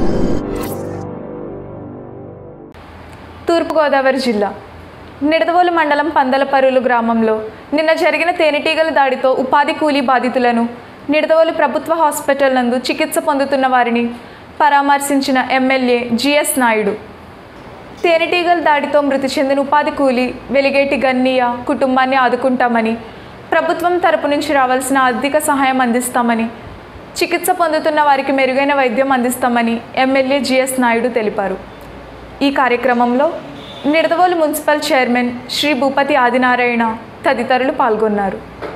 తూర్పుగోదావరి జిల్లా నిడదవోలు మండలం పందలపరులు గ్రామంలో నిన్న జరిగిన తేనెటీగల దాడితో ఉపాధి కూలీ బాధితులను నిడదవోలు ప్రభుత్వ హాస్పిటల్ నందు చికిత్స పొందుతున్న వారిని పరామర్శించిన ఎమ్మెల్యే జిఎస్ నాయుడు తేనెటీగల దాడితో మృతి చెందిన ఉపాధి కూలీ వెలిగేటి గన్నయ్య కుటుంబాన్ని ఆదుకుంటామని ప్రభుత్వం తరపు నుంచి రావాల్సిన ఆర్థిక సహాయం అందిస్తామని చికిత్స పొందుతున్న వారికి మెరుగైన వైద్యం అందిస్తామని ఎమ్మెల్యే జిఎస్ నాయుడు తెలిపారు ఈ కార్యక్రమంలో నిడదవోలు మున్సిపల్ చైర్మన్ శ్రీ భూపతి ఆదినారాయణ తదితరులు పాల్గొన్నారు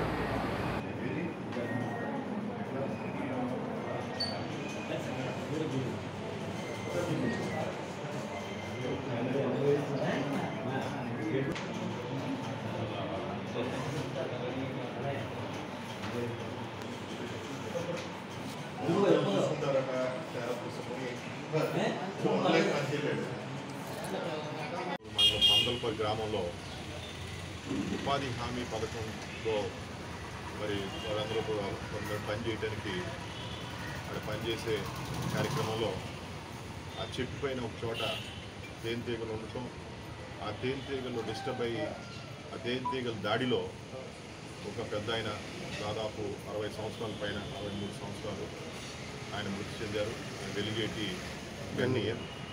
మండలం పందల్పల్లి గ్రామంలో ఉపాధి హామీ పథకంలో మరి వాళ్ళందరూ కూడా కొందరు పని చేయడానికి అక్కడ పనిచేసే కార్యక్రమంలో ఆ చెట్టు పైన ఒక చోట తేనెటీగలు ఉండటం ఆ తేనెటీగలు డిస్టర్బ్ అయ్యి ఆ తేనెటీగల దాడిలో ఒక పెద్ద ఆయన దాదాపు అరవై సంవత్సరాల పైన అరవై మూడు సంవత్సరాలు ఆయన మృతి చెందారు ఆయన వెలిగేటి గన్నయ్య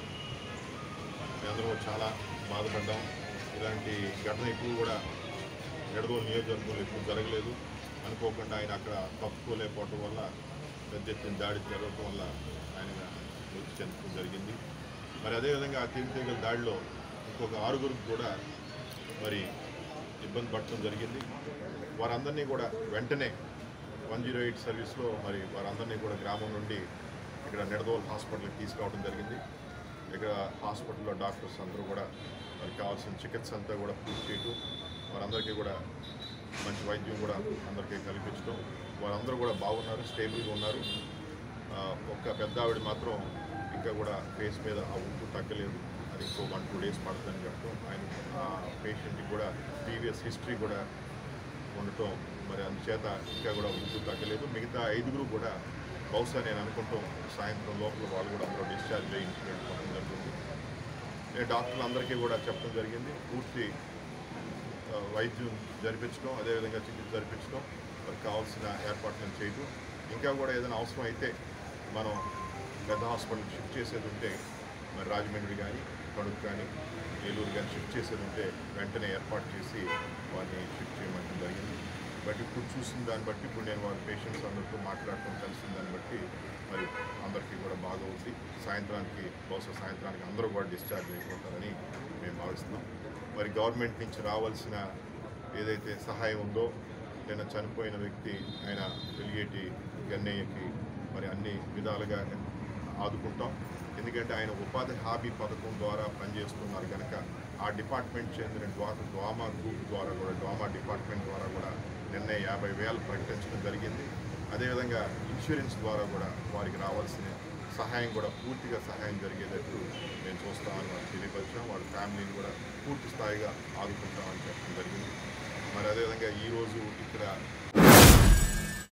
మేమందరం చాలా బాధపడ్డాం ఇలాంటి ఘటన ఎప్పుడు కూడా ఎడదోలు నియోజకవర్గంలో ఎప్పుడు జరగలేదు అనుకోకుండా ఆయన అక్కడ తప్పుకోలేకపోవటం వల్ల పెద్ద ఎత్తున దాడి జరగటం వల్ల ఆయన మృతి చెందడం జరిగింది మరి అదేవిధంగా ఆ తీర్థేగల దాడిలో ఇంకొక ఆరుగురికి కూడా మరి ఇబ్బంది పడటం జరిగింది వారందరినీ కూడా వెంటనే వన్ జీరో ఎయిట్ సర్వీస్లో మరి వారందరినీ కూడా గ్రామం నుండి ఇక్కడ నిడదోల్ హాస్పిటల్కి తీసుకురావడం జరిగింది ఇక్కడ హాస్పిటల్లో డాక్టర్స్ అందరూ కూడా వారికి కావాల్సిన చికిత్స అంతా కూడా పూర్తి చేయటం వారందరికీ కూడా మంచి వైద్యం కూడా అందరికీ కల్పించడం వారందరూ కూడా బాగున్నారు స్టేబుల్గా ఉన్నారు ఆ, ఒక్క పెద్ద ఆవిడ మాత్రం ఇంకా కూడా ఫేస్ మీద ఆ ఉంపు తగ్గలేదు అది ఇంకో వన్ టూ డేస్ పడుతుందని చెప్పడం ఆయన ఆ పేషెంట్కి కూడా ప్రీవియస్ హిస్టరీ కూడా ఉండటం మరి అందుచేత ఇంకా కూడా ఉంపు తగ్గలేదు మిగతా ఐదుగురు కూడా బహుశా నేను అనుకుంటాం సాయంత్రం లోపల వాళ్ళు కూడా అందరూ డిశ్చార్జ్ చేయించుకోవడం జరుగుతుంది నేను డాక్టర్లు అందరికీ కూడా చెప్పడం జరిగింది పూర్తి ఆ, వైద్యం జరిపించడం అదేవిధంగా చికిత్స జరిపించడం వారికి కావాల్సిన ఏర్పాట్లను చేయడం ఇంకా కూడా ఏదైనా అవసరం అయితే మనం పెద్ద హాస్పిటల్ షిఫ్ట్ చేసేది ఉంటే మరి రాజమండ్రి కానీ కడుపు కానీ ఏలూరు కానీ షిఫ్ట్ చేసేది ఉంటే వెంటనే ఏర్పాటు చేసి వారిని షిఫ్ట్ చేయమంటం జరిగింది బట్ ఇప్పుడు చూసిన దాన్ని బట్టి ఇప్పుడు నేను వారి పేషెంట్స్ అందరితో మాట్లాడటం కలిసిన దాన్ని బట్టి మరి అందరికీ కూడా బాగా ఉంది సాయంత్రానికి బహుశా సాయంత్రానికి అందరూ కూడా డిశ్చార్జ్ అయిపోతారని మేము భావిస్తున్నాం మరి గవర్నమెంట్ నుంచి రావాల్సిన ఏదైతే సహాయం ఉందో నిన్న చనిపోయిన వ్యక్తి ఆయన వెలిగేటి గన్నయ్యకి మరి అన్ని విధాలుగా ఆదుకుంటాం ఎందుకంటే ఆయన ఉపాధి హామీ పథకం ద్వారా పనిచేస్తున్నారు కనుక ఆ డిపార్ట్మెంట్ చెందిన ద్వా- డ్వామా గ్రూప్ ద్వారా కూడా డ్వామా డిపార్ట్మెంట్ ద్వారా కూడా నిన్న యాభై వేలు ప్రకటించడం జరిగింది అదేవిధంగా ఇన్సూరెన్స్ ద్వారా కూడా వారికి రావాల్సిన సహాయం కూడా పూర్తిగా సహాయం జరిగేటట్టు మేము చూస్తామని వాళ్ళు తెలియపరిచాం వాళ్ళ ఫ్యామిలీని కూడా పూర్తి స్థాయిగా ఆదుకుంటామని చెప్పడం జరిగింది మరి అదేవిధంగా ఈరోజు ఇక్కడ